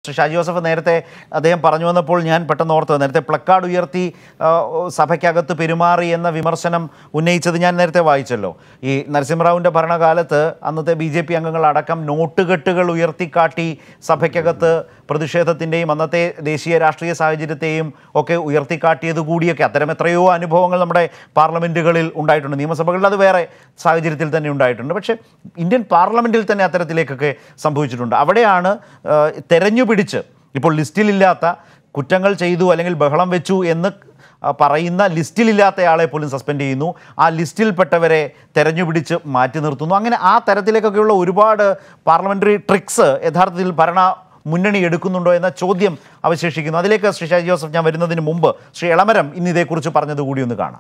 Shri Shaji Joseph നേരത്തെ അദ്ദേഹം പറഞ്ഞു വന്നപ്പോൾ ഞാൻ പെട്ടെന്ന് ഓർത്തത് നേരത്തെ പ്ലക്കാർഡ് ഉയർത്തി ആ, സഭയ്ക്കകത്ത് പെരുമാറി എന്ന വിമർശനം ഉന്നയിച്ചത് ഞാൻ നേരത്തെ വായിച്ചല്ലോ ഈ നരസിംഹറാവുവിൻ്റെ ഭരണകാലത്ത് അന്നത്തെ ബി ജെ പി അംഗങ്ങളടക്കം നോട്ടുകെട്ടുകൾ ഉയർത്തിക്കാട്ടി സഭയ്ക്കകത്ത് പ്രതിഷേധത്തിൻ്റെയും അന്നത്തെ ദേശീയ രാഷ്ട്രീയ സാഹചര്യത്തെയും ഒക്കെ ഉയർത്തിക്കാട്ടിയത് കൂടിയൊക്കെ അത്തരം എത്രയോ അനുഭവങ്ങൾ നമ്മുടെ പാർലമെൻറ്റുകളിൽ ഉണ്ടായിട്ടുണ്ട് നിയമസഭകളിൽ അത് വേറെ സാഹചര്യത്തിൽ തന്നെ ഉണ്ടായിട്ടുണ്ട് പക്ഷേ ഇന്ത്യൻ പാർലമെൻറ്റിൽ തന്നെ അത്തരത്തിലേക്കൊക്കെ സംഭവിച്ചിട്ടുണ്ട് അവിടെയാണ് ആ, തെരഞ്ഞുപിടിച്ച് ഇപ്പോൾ ലിസ്റ്റിലില്ലാത്ത കുറ്റങ്ങൾ ചെയ്തു അല്ലെങ്കിൽ ബഹളം വെച്ചു എന്ന് ആ, പറയുന്ന ലിസ്റ്റിലില്ലാത്തയാളെ പോലും സസ്പെൻഡ് ചെയ്യുന്നു ആ ലിസ്റ്റിൽപ്പെട്ടവരെ തെരഞ്ഞുപിടിച്ച് മാറ്റി നിർത്തുന്നു അങ്ങനെ ആ തരത്തിലേക്കൊക്കെയുള്ള ഒരുപാട് പാർലമെൻ്ററി ട്രിക്സ് യഥാർത്ഥത്തിൽ ഭരണ മുന്നണി എടുക്കുന്നുണ്ടോ എന്ന ചോദ്യം അവശേഷിക്കുന്നു അതിലേക്ക് ശ്രീ ഷാജി ജോസഫ് ഞാൻ വരുന്നതിന് മുമ്പ് ശ്രീ എളമരം ഇന്ന് ഇതേക്കുറിച്ച് പറഞ്ഞത് കൂടി ഒന്ന് കാണാം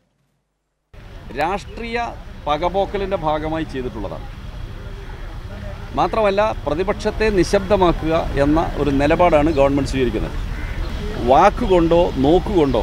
രാഷ്ട്രീയ പകപോക്കലിൻ്റെ ഭാഗമായി ചെയ്തിട്ടുള്ളതാണ് മാത്രമല്ല പ്രതിപക്ഷത്തെ നിശബ്ദമാക്കുക എന്ന ഒരു നിലപാടാണ് ഗവൺമെൻറ് സ്വീകരിക്കുന്നത് വാക്കുകൊണ്ടോ നോക്കുകൊണ്ടോ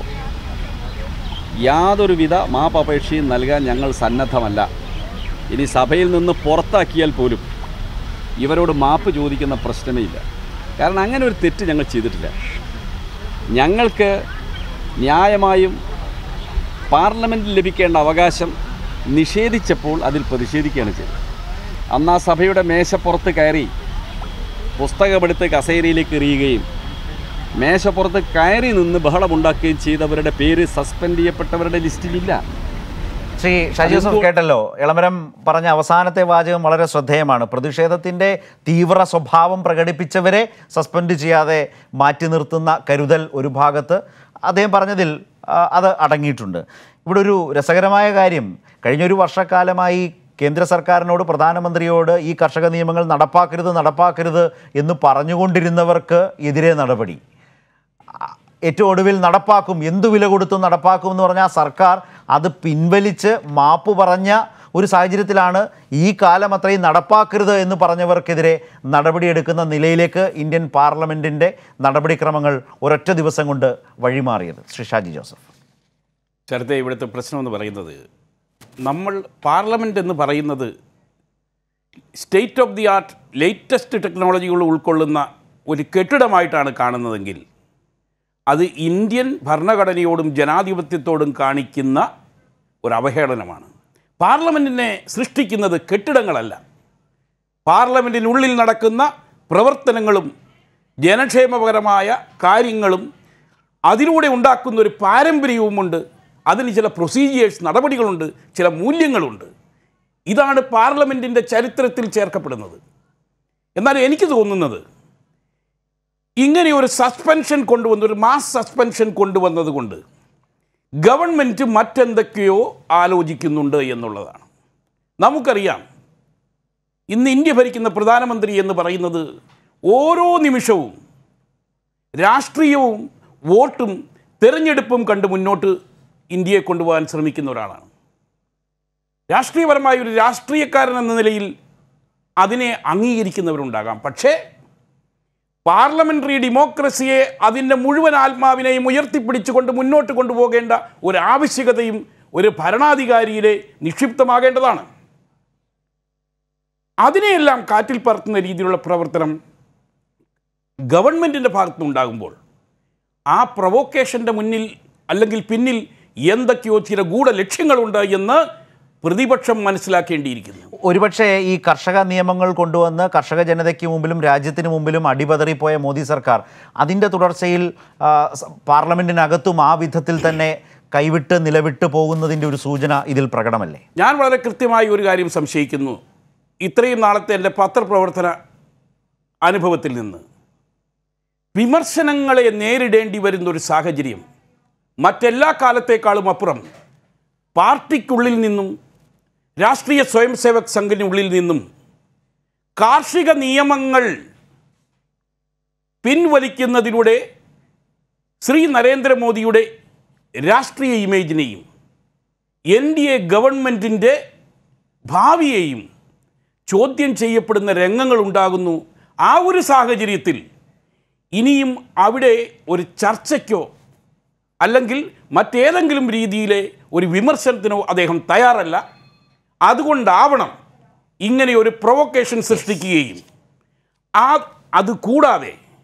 യാതൊരുവിധ മാപ്പപേക്ഷയും നൽകാൻ ഞങ്ങൾ സന്നദ്ധമല്ല ഇനി സഭയിൽ നിന്ന് പുറത്താക്കിയാൽ പോലും ഇവരോട് മാപ്പ് ചോദിക്കുന്ന പ്രശ്നമേ ഇല്ല കാരണം അങ്ങനെ ഒരു തെറ്റ് ഞങ്ങൾ ചെയ്തിട്ടില്ല ഞങ്ങൾക്ക് ന്യായമായും പാർലമെൻറ്റിൽ ലഭിക്കേണ്ട അവകാശം നിഷേധിച്ചപ്പോൾ അതിൽ പ്രതിഷേധിക്കുകയാണ് ചെയ്തത് അന്ന് ആ സഭയുടെ മേശപ്പുറത്ത് കയറി പുസ്തകമെടുത്ത് കസേരയിലേക്ക് എറിയുകയും മേശപ്പുറത്ത് കയറി നിന്ന് ബഹളമുണ്ടാക്കുകയും ചെയ്തവരുടെ പേര് സസ്പെൻഡ് ചെയ്യപ്പെട്ടവരുടെ ലിസ്റ്റിലില്ല ശ്രീ ഷാജി ജോസഫ് കേട്ടല്ലോ ഇളമരം പറഞ്ഞ അവസാനത്തെ വാചകം വളരെ ശ്രദ്ധേയമാണ് പ്രതിഷേധത്തിൻ്റെ തീവ്ര സ്വഭാവം പ്രകടിപ്പിച്ചവരെ സസ്പെൻഡ് ചെയ്യാതെ മാറ്റി നിർത്തുന്ന കരുതൽ ഒരു ഭാഗത്ത് അദ്ദേഹം പറഞ്ഞതിൽ ആ, അത് അടങ്ങിയിട്ടുണ്ട് ഇവിടെ ഒരു രസകരമായ കാര്യം കഴിഞ്ഞൊരു വർഷക്കാലമായി കേന്ദ്ര സർക്കാരിനോട് പ്രധാനമന്ത്രിയോട് ഈ കർഷക നിയമങ്ങൾ നടപ്പാക്കരുത് നടപ്പാക്കരുത് എന്ന് പറഞ്ഞുകൊണ്ടിരുന്നവർക്ക് എതിരെ നടപടി ഏറ്റവും ഒടുവിൽ നടപ്പാക്കും എന്തു വില കൊടുത്തും നടപ്പാക്കും എന്ന് പറഞ്ഞാൽ സർക്കാർ അത് പിൻവലിച്ച് മാപ്പ് പറഞ്ഞ ഒരു സാഹചര്യത്തിലാണ് ഈ കാലം അത്രയും നടപ്പാക്കരുത് എന്ന് പറഞ്ഞവർക്കെതിരെ നടപടിയെടുക്കുന്ന നിലയിലേക്ക് ഇന്ത്യൻ പാർലമെൻറ്റിൻ്റെ നടപടിക്രമങ്ങൾ ഒരൊറ്റ ദിവസം കൊണ്ട് വഴിമാറിയത് ശ്രീ ഷാജി ജോസഫ് ശരത്തെ ഇവിടുത്തെ പ്രശ്നം എന്ന് പറയുന്നത് നമ്മൾ പാർലമെൻറ്റ് എന്ന് പറയുന്നത് state of the art latest ടെക്നോളജികൾ ഉൾക്കൊള്ളുന്ന ഒരു കെട്ടിടമായിട്ടാണ് കാണുന്നതെങ്കിൽ അത് ഇന്ത്യൻ ഭരണഘടനയോടും ജനാധിപത്യത്തോടും കാണിക്കുന്ന ഒരു അവഹേളനമാണ് പാർലമെൻറ്റിനെ സൃഷ്ടിക്കുന്നത് കെട്ടിടങ്ങളല്ല പാർലമെൻറ്റിനുള്ളിൽ നടക്കുന്ന പ്രവർത്തനങ്ങളും ജനക്ഷേമപരമായ കാര്യങ്ങളും അതിലൂടെ ഉണ്ടാക്കുന്ന ഒരു പാരമ്പര്യവുമുണ്ട് അതിന് ചില പ്രൊസീജിയേഴ്സ് നടപടികളുണ്ട് ചില മൂല്യങ്ങളുണ്ട് ഇതാണ് പാർലമെൻറ്റിൻ്റെ ചരിത്രത്തിൽ ചേർക്കപ്പെടുന്നത് എന്നാൽ എനിക്ക് തോന്നുന്നത് ഇങ്ങനെ ഒരു സസ്പെൻഷൻ കൊണ്ടുവന്ന് ഒരു മാസ് സസ്പെൻഷൻ കൊണ്ടുവന്നത് കൊണ്ട് ഗവൺമെൻറ് മറ്റെന്തൊക്കെയോ ആലോചിക്കുന്നുണ്ട് എന്നുള്ളതാണ് നമുക്കറിയാം ഇന്ന് ഇന്ത്യ ഭരിക്കുന്ന പ്രധാനമന്ത്രി എന്ന് പറയുന്നത് ഓരോ നിമിഷവും രാഷ്ട്രീയവും വോട്ടും തെരഞ്ഞെടുപ്പും കണ്ട് മുന്നോട്ട് ഇന്ത്യയെ കൊണ്ടുപോകാൻ ശ്രമിക്കുന്ന ഒരാളാണ് രാഷ്ട്രീയപരമായ ഒരു രാഷ്ട്രീയക്കാരൻ എന്ന നിലയിൽ അതിനെ അംഗീകരിക്കുന്നവരുണ്ടാകാം പക്ഷേ പാർലമെന്ററി ഡെമോക്രസിയെ അതിൻ്റെ മുഴുവൻ ആത്മാവിനെയും ഉയർത്തിപ്പിടിച്ചുകൊണ്ട് മുന്നോട്ട് കൊണ്ടുപോകേണ്ട ഒരു ആവശ്യകതയും ഒരു ഭരണാധികാരിയിലെ നിക്ഷിപ്തമാകേണ്ടതാണ് അതിനെയെല്ലാം കാറ്റിൽ പറത്തുന്ന രീതിയിലുള്ള പ്രവർത്തനം ഗവൺമെൻറ്റിൻ്റെ ഭാഗത്തുനിന്നുണ്ടാകുമ്പോൾ ആ പ്രൊവോക്കേഷൻ്റെ മുന്നിൽ അല്ലെങ്കിൽ പിന്നിൽ എന്തൊക്കെയോ ചില ഗൂഢ ലക്ഷ്യങ്ങളുണ്ട് എന്ന് പ്രതിപക്ഷം മനസ്സിലാക്കേണ്ടിയിരിക്കുന്നു ഒരുപക്ഷെ ഈ കർഷക നിയമങ്ങൾ കൊണ്ടുവന്ന് കർഷക ജനതയ്ക്ക് മുമ്പിലും രാജ്യത്തിന് മുമ്പിലും അടിപതറിപ്പോയ മോദി സർക്കാർ അതിൻ്റെ തുടർച്ചയിൽ ആ, സ- പാർലമെൻറ്റിനകത്തും ആ വിധത്തിൽ തന്നെ കൈവിട്ട് നിലവിട്ട് പോകുന്നതിൻ്റെ ഒരു സൂചന ഇതിൽ പ്രകടമല്ലേ ഞാൻ വളരെ കൃത്യമായി ഒരു കാര്യം സംശയിക്കുന്നു ഇത്രയും നാളത്തെ എൻ്റെ പത്രപ്രവർത്തന അനുഭവത്തിൽ നിന്ന് വിമർശനങ്ങളെ നേരിടേണ്ടി വരുന്ന ഒരു സാഹചര്യം മറ്റെല്ലാ കാലത്തേക്കാളും അപ്പുറം പാർട്ടിക്കുള്ളിൽ നിന്നും രാഷ്ട്രീയ സ്വയം സേവക് സംഘിനുള്ളിൽ നിന്നും കാർഷിക നിയമങ്ങൾ പിൻവലിക്കുന്നതിലൂടെ ശ്രീ നരേന്ദ്രമോദിയുടെ രാഷ്ട്രീയ ഇമേജിനെയും എൻ ഡി എ ഗവൺമെൻറ്റിൻ്റെ ഭാവിയെയും ചോദ്യം ചെയ്യപ്പെടുന്ന രംഗങ്ങൾ ഉണ്ടാകുന്നു ആ ഒരു സാഹചര്യത്തിൽ ഇനിയും അവിടെ ഒരു ചർച്ചയ്ക്കോ അല്ലെങ്കിൽ മറ്റേതെങ്കിലും രീതിയിലെ ഒരു വിമർശനത്തിനോ അദ്ദേഹം തയ്യാറല്ല അതുകൊണ്ടാവണം ഇങ്ങനെ ഒരു പ്രൊവക്കേഷൻ സൃഷ്ടിക്കുകയും ആ അത് കൂടാതെ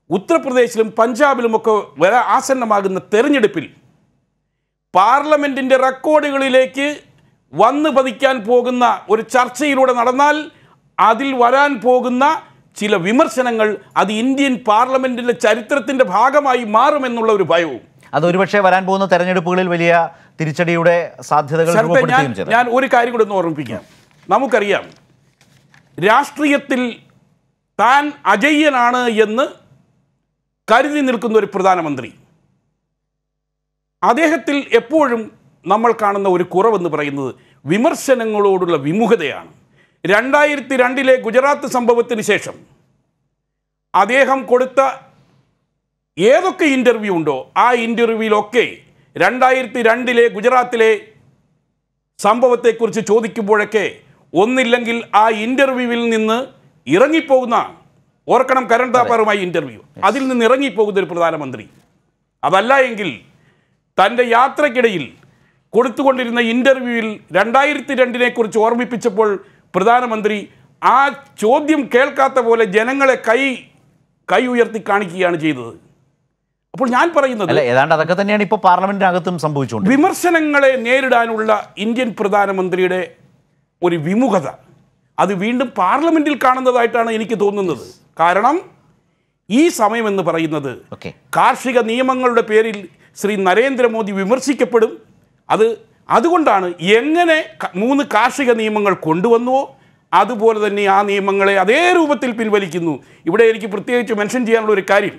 ഉത്തർപ്രദേശിലും പഞ്ചാബിലുമൊക്കെ വരാ ആസന്നമാകുന്ന തെരഞ്ഞെടുപ്പിൽ പാർലമെന്റിന്റെ റെക്കോർഡുകളിലേക്ക് വന്നു പതിക്കാൻ പോകുന്ന ഒരു ചർച്ചയിലൂടെ നടന്നാൽ അതിൽ വരാൻ പോകുന്ന ചില വിമർശനങ്ങൾ അത് ഇന്ത്യൻ പാർലമെന്റിന്റെ ചരിത്രത്തിന്റെ ഭാഗമായി മാറുമെന്നുള്ള ഒരു ഭയവും അത് ഒരുപക്ഷെ വരാൻ പോകുന്ന തെരഞ്ഞെടുപ്പുകളിൽ വലിയ തിരിച്ചടിയുടെ സാധ്യതകൾ ശരത്തെ, ഞാൻ രൂപപ്പെടുത്തുകയും ചെയ്തു ഞാൻ ഒരു കാര്യം കൂടെ ഒന്ന് ഓർമ്മിപ്പിക്കാം നമുക്കറിയാം രാഷ്ട്രീയത്തിൽ താൻ അജയ്യനാണ് എന്ന് കരുതി നിൽക്കുന്ന ഒരു പ്രധാനമന്ത്രി അദ്ദേഹത്തിൽ എപ്പോഴും നമ്മൾ കാണുന്ന ഒരു കുറവെന്ന് പറയുന്നത് വിമർശനങ്ങളോടുള്ള വിമുഖതയാണ് രണ്ടായിരത്തി രണ്ടിലെ ഗുജറാത്ത് സംഭവത്തിന് ശേഷം അദ്ദേഹം കൊടുത്ത ഏതൊക്കെ ഇൻ്റർവ്യൂ ഉണ്ടോ ആ ഇൻ്റർവ്യൂവിലൊക്കെ രണ്ടായിരത്തി രണ്ടിലെ ഗുജറാത്തിലെ സംഭവത്തെക്കുറിച്ച് ചോദിക്കുമ്പോഴൊക്കെ ഒന്നില്ലെങ്കിൽ ആ ഇൻ്റർവ്യൂവിൽ നിന്ന് ഇറങ്ങിപ്പോകുന്ന ഓർക്കണം കരൺ താപ്പാറുമായി ഇൻ്റർവ്യൂ അതിൽ നിന്ന് ഇറങ്ങിപ്പോകുന്ന ഒരു പ്രധാനമന്ത്രി അതല്ല എങ്കിൽ തൻ്റെ യാത്രക്കിടയിൽ കൊടുത്തുകൊണ്ടിരുന്ന ഇൻ്റർവ്യൂവിൽ രണ്ടായിരത്തി രണ്ടിനെ കുറിച്ച് ഓർമ്മിപ്പിച്ചപ്പോൾ പ്രധാനമന്ത്രി ആ ചോദ്യം കേൾക്കാത്ത പോലെ ജനങ്ങളെ കൈ കൈ ഉയർത്തി കാണിക്കുകയാണ് ചെയ്തത് അപ്പോൾ ഞാൻ പറയുന്നത് അല്ല ഏതാണ്ട് അതൊക്കെ തന്നെയാണ് ഇപ്പോൾ പാർലമെന്റിനകത്തും സംഭവിച്ചുകൊണ്ട് വിമർശനങ്ങളെ നേരിടാനുള്ള ഇന്ത്യൻ പ്രധാനമന്ത്രിയുടെ ഒരു വിമുഖത അത് വീണ്ടും പാർലമെന്റിൽ കാണുന്നതായിട്ടാണ് എനിക്ക് തോന്നുന്നത് കാരണം ഈ സമയമെന്ന് പറയുന്നത് ഓക്കെ കാർഷിക നിയമങ്ങളുടെ പേരിൽ ശ്രീ നരേന്ദ്രമോദി വിമർശിക്കപ്പെടും അത് അതുകൊണ്ടാണ് എങ്ങനെ ക- മൂന്ന് കാർഷിക നിയമങ്ങൾ കൊണ്ടുവന്നുവോ അതുപോലെ തന്നെ ആ നിയമങ്ങളെ അതേ രൂപത്തിൽ പിൻവലിക്കുന്നു ഇവിടെ എനിക്ക് പ്രത്യേകിച്ച് മെൻഷൻ ചെയ്യാനുള്ള ഒരു കാര്യം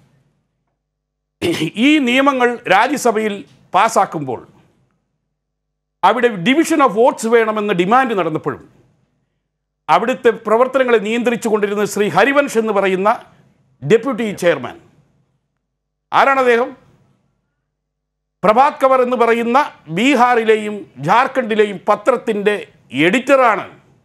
ഈ നിയമങ്ങൾ രാജ്യസഭയിൽ പാസ്സാക്കുമ്പോൾ അവിടെ ഡിവിഷൻ ഓഫ് വോട്ട്സ് വേണമെന്ന ഡിമാൻഡ് നടന്നപ്പോഴും അവിടുത്തെ പ്രവർത്തനങ്ങളെ നിയന്ത്രിച്ചു കൊണ്ടിരുന്ന ശ്രീ ഹരിവൻഷ് എന്ന് പറയുന്ന ഡെപ്യൂട്ടി ചെയർമാൻ ആരാണ് അദ്ദേഹം പ്രഭാത് കവർ എന്ന് പറയുന്ന ബീഹാറിലെയും ജാർഖണ്ഡിലെയും പത്രത്തിൻ്റെ എഡിറ്ററാണ്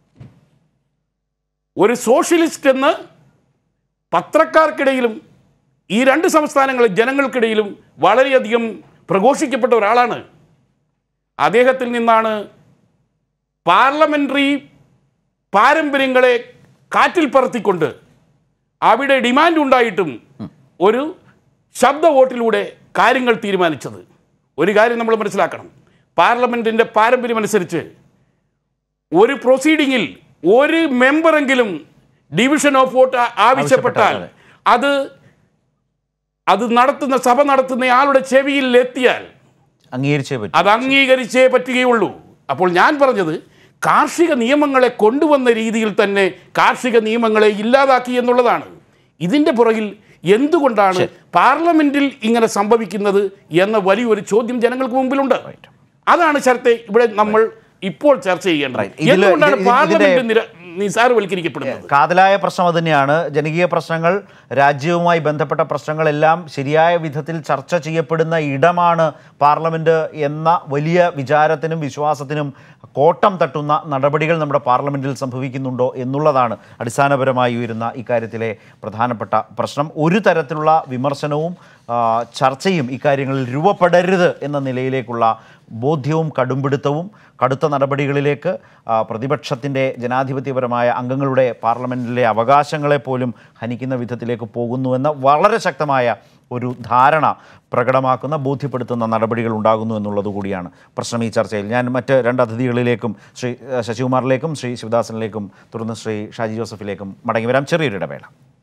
ഒരു സോഷ്യലിസ്റ്റ് എന്ന് പത്രക്കാർക്കിടയിലും ഈ രണ്ട് സംസ്ഥാനങ്ങളിലെ ജനങ്ങൾക്കിടയിലും വളരെയധികം പ്രഘോഷിക്കപ്പെട്ട ഒരാളാണ് അദ്ദേഹത്തിൽ നിന്നാണ് പാർലമെൻ്ററി പാരമ്പര്യങ്ങളെ കാറ്റിൽ പറത്തിക്കൊണ്ട് അവിടെ ഡിമാൻഡ് ഉണ്ടായിട്ടും ഒരു ശബ്ദ വോട്ടിലൂടെ കാര്യങ്ങൾ തീരുമാനിച്ചത് ഒരു കാര്യം നമ്മൾ മനസ്സിലാക്കണം പാർലമെൻറ്റിൻ്റെ പാരമ്പര്യമനുസരിച്ച് ഒരു പ്രൊസീഡിങ്ങിൽ ഒരു മെമ്പറെങ്കിലും ഡിവിഷൻ ഓഫ് വോട്ട് ആവശ്യപ്പെട്ടാൽ അതെ. അത് അത് നടത്തുന്ന സഭ നടത്തുന്ന ആളുടെ ചെവിയിൽ എത്തിയാൽ അംഗീകരിച്ചേ പറ്റും അത് അംഗീകരിച്ചേ പറ്റുകയുള്ളൂ അപ്പോൾ ഞാൻ പറഞ്ഞത് കാർഷിക നിയമങ്ങളെ കൊണ്ടുവന്ന രീതിയിൽ തന്നെ കാർഷിക നിയമങ്ങളെ ഇല്ലാതാക്കി എന്നുള്ളതാണ് ഇതിൻ്റെ പുറകിൽ എന്തുകൊണ്ടാണ് പാർലമെന്റിൽ ഇങ്ങനെ സംഭവിക്കുന്നത് എന്ന വലിയൊരു ചോദ്യം ജനങ്ങൾക്ക് മുമ്പിലുണ്ട് അതാണ് ശരത്തെ ഇവിടെ നമ്മൾ ഇപ്പോൾ ചർച്ച ചെയ്യേണ്ടത് Right. ഇതില് എന്തുകൊണ്ടാണ് ഇത് ഇതിന്റെ- പാർലമെന്റ് നിര- നിസാരവൽക്കരിക്കപ്പെടുന്നത് കാതലായ പ്രശ്നം അത് തന്നെയാണ് ജനകീയ പ്രശ്നങ്ങൾ രാജ്യവുമായി ബന്ധപ്പെട്ട പ്രശ്നങ്ങളെല്ലാം ശരിയായ വിധത്തിൽ ചർച്ച ചെയ്യപ്പെടുന്ന ഇടമാണ് പാർലമെന്റ് എന്ന വലിയ വിചാരത്തിനും വിശ്വാസത്തിനും കോട്ടം തട്ടുന്ന നടപടികൾ നമ്മുടെ പാർലമെന്റിൽ സംഭവിക്കുന്നുണ്ടോ എന്നുള്ളതാണ് അടിസ്ഥാനപരമായി ഉയരുന്ന ഇക്കാര്യത്തിലെ പ്രധാനപ്പെട്ട പ്രശ്നം ഒരു തരത്തിലുള്ള വിമർശനവും ആ, ചർച്ചയും ഇക്കാര്യങ്ങളിൽ രൂപപ്പെടരുത് എന്ന നിലയിലേക്കുള്ള ബോധ്യവും കടുംപിടുത്തവും കടുത്ത നടപടികളിലേക്ക് ആ, പ്രതിപക്ഷത്തിൻ്റെ ജനാധിപത്യപരമായ അംഗങ്ങളുടെ പാർലമെൻറ്റിലെ അവകാശങ്ങളെ പോലും ഹനിക്കുന്ന വിധത്തിലേക്ക് പോകുന്നുവെന്ന വളരെ ശക്തമായ ഒരു ധാരണ പ്രകടമാക്കുന്ന ബോധ്യപ്പെടുത്തുന്ന നടപടികൾ ഉണ്ടാകുന്നു എന്നുള്ളത് കൂടിയാണ് പ്രശ്നം ഈ ചർച്ചയിൽ ഞാൻ മറ്റ് രണ്ട് അതിഥികളിലേക്കും ശ്രീ ആ, ശശികുമാറിലേക്കും ശ്രീ ശിവദാസനിലേക്കും തുടർന്ന് ശ്രീ ഷാജി ജോസഫിലേക്കും മടങ്ങി വരാം ചെറിയൊരു ഇടവേള